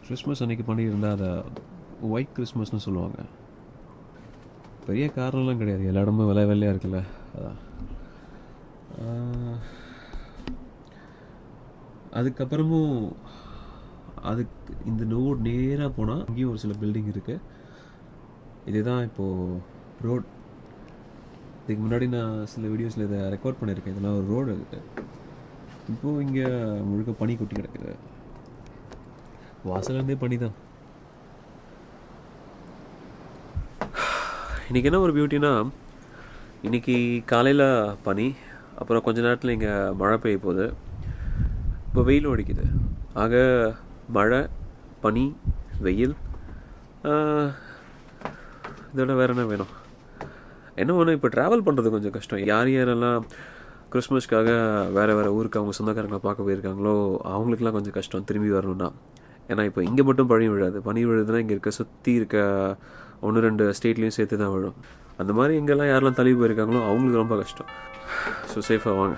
Christmas அன்னைக்கு பண்ணியிருந்தா அதை ஒயிட் கிறிஸ்மஸ்னு சொல்லுவாங்க பெரிய காரணம்லாம் கிடையாது எல்லா இடமும் விலை வெள்ளையாக இருக்குல்ல அதான் ஆஹ், அதுக்கப்புறமும் அதுக்கு இந்த நோட் நேராக போனால் அங்கேயும் ஒரு சில பில்டிங் இருக்குது இதுதான் இப்போது ரோட் இதுக்கு முன்னாடி நான் சில வீடியோஸில் இதை ரெக்கார்ட் பண்ணியிருக்கேன் இதெல்லாம் ஒரு ரோடு இருக்குது இப்போது இங்கே முழுக்க பனி கொட்டி கிடக்குது வாசலேருந்தே பனி தான் இன்றைக்கி என்ன ஒரு பியூட்டினா இன்றைக்கி காலையில் பனி அப்புறம் கொஞ்ச நேரத்தில் இங்கே மழை பெய்ய போகுது இப்போ வெயிலும் அடிக்குது ஆக மழை பனி வெயில் ஆஹ், இதோட வேறு என்ன வேணும் என்ன ஒன்று இப்போ ட்ராவல் பண்ணுறது கொஞ்சம் கஷ்டம் யார் யாரெல்லாம் கிறிஸ்மஸ்க்காக வேறு வேறு ஊருக்கு அவங்க சொந்தக்காரங்களை பார்க்க போயிருக்காங்களோ அவங்களுக்குலாம் கொஞ்சம் கஷ்டம் திரும்பி வரணும்னா ஏன்னா இப்போ இங்கே மட்டும் பனி விழாது பனி விழுதுன்னா இங்கே இருக்க சுற்றி இருக்க ஒன்று ரெண்டு ஸ்டேட்லேயும் சேர்த்து தான் விழும் அந்த மாதிரி எங்கெல்லாம் யாரெல்லாம் தள்ளி போயிருக்காங்களோ அவங்களுக்கு ரொம்ப கஷ்டம் ஸோ சேஃபாக வாங்க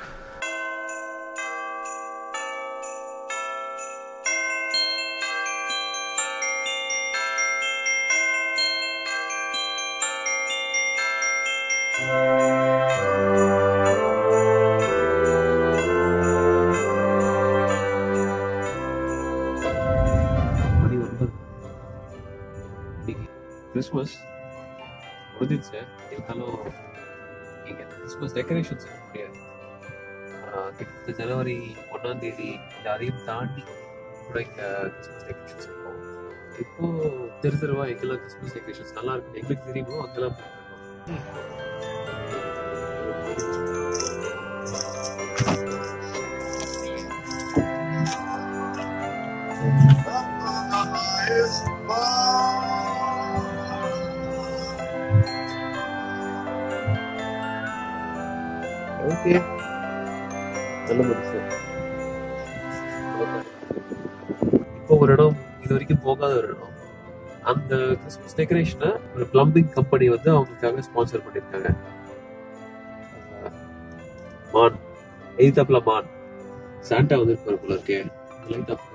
மணி ஒன்பது இன்னைக்கு கிறிஸ்மஸ் முடிஞ்சிச்சு இருந்தாலும் இங்கே கிறிஸ்மஸ் டெக்கரேஷன்ஸ் முடியாது ஆஹ் கிட்டத்தட்ட ஜனவரி ஒன்றாம் தேதி இல்லை அதையும் தாண்டி கூட இங்கே கிறிஸ்மஸ் டெக்கரேஷன்ஸ் இருக்கும் இப்போ தெரு தெருவா எங்கெல்லாம் கிறிஸ்மஸ் டெக்கரேஷன்ஸ் நல்லா இருக்கு எங்களுக்கு தெரியுமோ அங்கெல்லாம் போட்டுருக்கோம் ஓகே நல்ல மனுஷன் இப்போ ஒரு இடம் இது வரைக்கும் போகாத ஒரு இடம் அந்த கிறிஸ்மஸ் டெக்கரேஷனை ஒரு பிளம்பிங் கம்பெனி வந்து அவங்களுக்காக ஸ்பான்சர் பண்ணியிருக்காங்க அஹ் மான் எய்தாப்ல மான் சாண்டா வந்திருப்பாரு போல இருக்கே லைட் ஆஃப்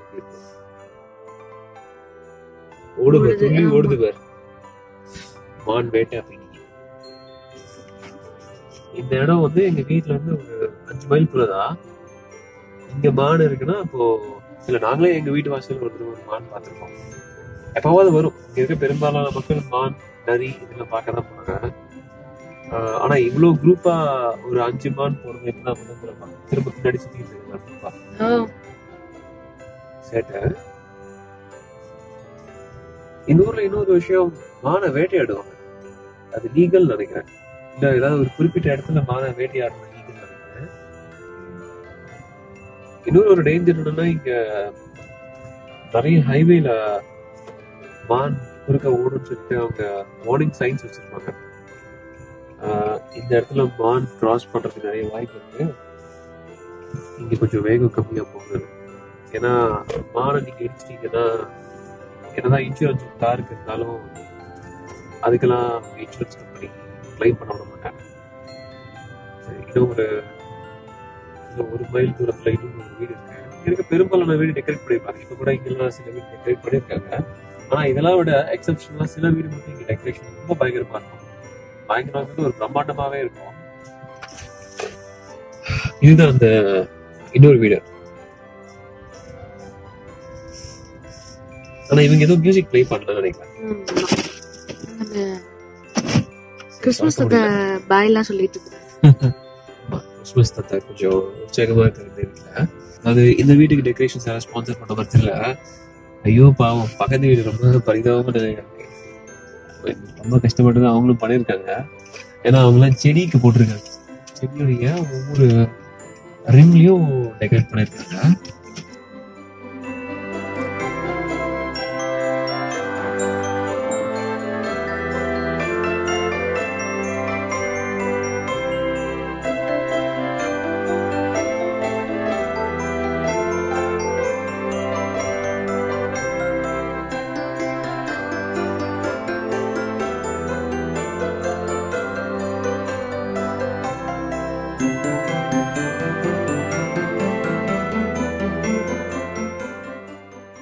ஓடுவர் ஓடுது, துள்ளி ஆமா. ஓடுதுவர் மான் வேட்டை அப்படின்னு இந்த இடம் வந்து எங்க வீட்ல இருந்து ஒரு அஞ்சு மைல் போலதா இங்க மான் இருக்குன்னா அப்போ இல்ல நாங்களே எங்க வீட்டு வாசல் ஒரு ஒரு மான் பார்த்திருக்கோம் எப்பவாவது வரும் இங்க இருக்க பெரும்பாலான மக்கள் மான் நரி இதெல்லாம் பார்க்க தான் போனாங்க ஆஹ் ஆனா இவ்வளவு குரூப்பா ஒரு அஞ்சு மான் போறது எப்படிதான் முதல் தடவை பார்க்கிறேன். திரும்ப பின்னாடி சுத்திட்டு இருக்கு ஓ சேட்டை இந்த ஊர்ல இன்னொரு விஷயம் மானை வேட்டையாடுவாங்க அது லீகல் நினைக்கிறேன் இல்ல ஏதாவது ஒரு குறிப்பிட்ட இடத்துல மானை வேட்டையாடுறது லீகல் நினைக்கிறேன் இன்னொரு ஒரு டேஞ்சர் என்னன்னா இங்க நிறைய ஹைவேல மான் குறுக்க ஓடுன்னு சொல்லிட்டு அவங்க வார்னிங் சைன்ஸ் வச்சிருப்பாங்க ஆஹ் இந்த இடத்துல மான் கிராஸ் பண்றதுக்கு நிறைய வாய்ப்பு இருக்கு இங்க கொஞ்சம் வேகம் கம்மியா போகுது ஏன்னா மானை நீங்க இடிச்சிட்டீங்கன்னா என்னதான் இன்சூரன்ஸ் காருக்கு இருந்தாலும் அதுக்கெல்லாம் இன்சூரன்ஸ் கம்பெனி கிளைம் பண்ண விட மாட்டாங்க சரி, இன்னும் ஒரு இன்னும் ஒரு மைல் தூரத்துல இன்னும் ஒரு வீடு இருக்கு இங்க இருக்க பெரும்பாலான வீடு டெக்கரேட் பண்ணிருப்பாங்க இப்ப கூட இங்கெல்லாம் சில வீடு டெக்கரேட் பண்ணிருக்காங்க ஆனா இதெல்லாம் விட எக்ஸப்ஷனலா சில வீடு மட்டும் இங்க டெக்கரேஷன் ரொம்ப பயங்கரமா இருக்கும் பயங்கரமா ஒரு பிரம்மாண்டமாவே இருக்கும் இதுதான் அந்த இன்னொரு வீடு ஆனா இவங்க ஏதோ மியூசிக் ப்ளே பண்ணல நினைக்கிறேன் ம், ஆமா. அந்த கிறிஸ்மஸ் அந்த பாய்லாம் சொல்லிட்டு இருந்தாரு கிறிஸ்மஸ் தாத்தா கொஞ்சம் உற்சாகமா இருக்கிறது வீட்டுல அது இந்த வீட்டுக்கு டெக்கரேஷன்ஸ் யாரும் ஸ்பான்சர் பண்ண மாதிரி தெரியல ஐயோ பாவம் பக்கத்து வீடு ரொம்ப பரிதாபமா இருக்கு ரொம்ப கஷ்டப்பட்டு தான் அவங்களும் பண்ணியிருக்காங்க ஏன்னா அவங்களாம் செடிக்கு போட்டிருக்காங்க செடியுடைய ஒவ்வொரு ரிம்லயும் டெக்கரேட் பண்ணியிருக்காங்க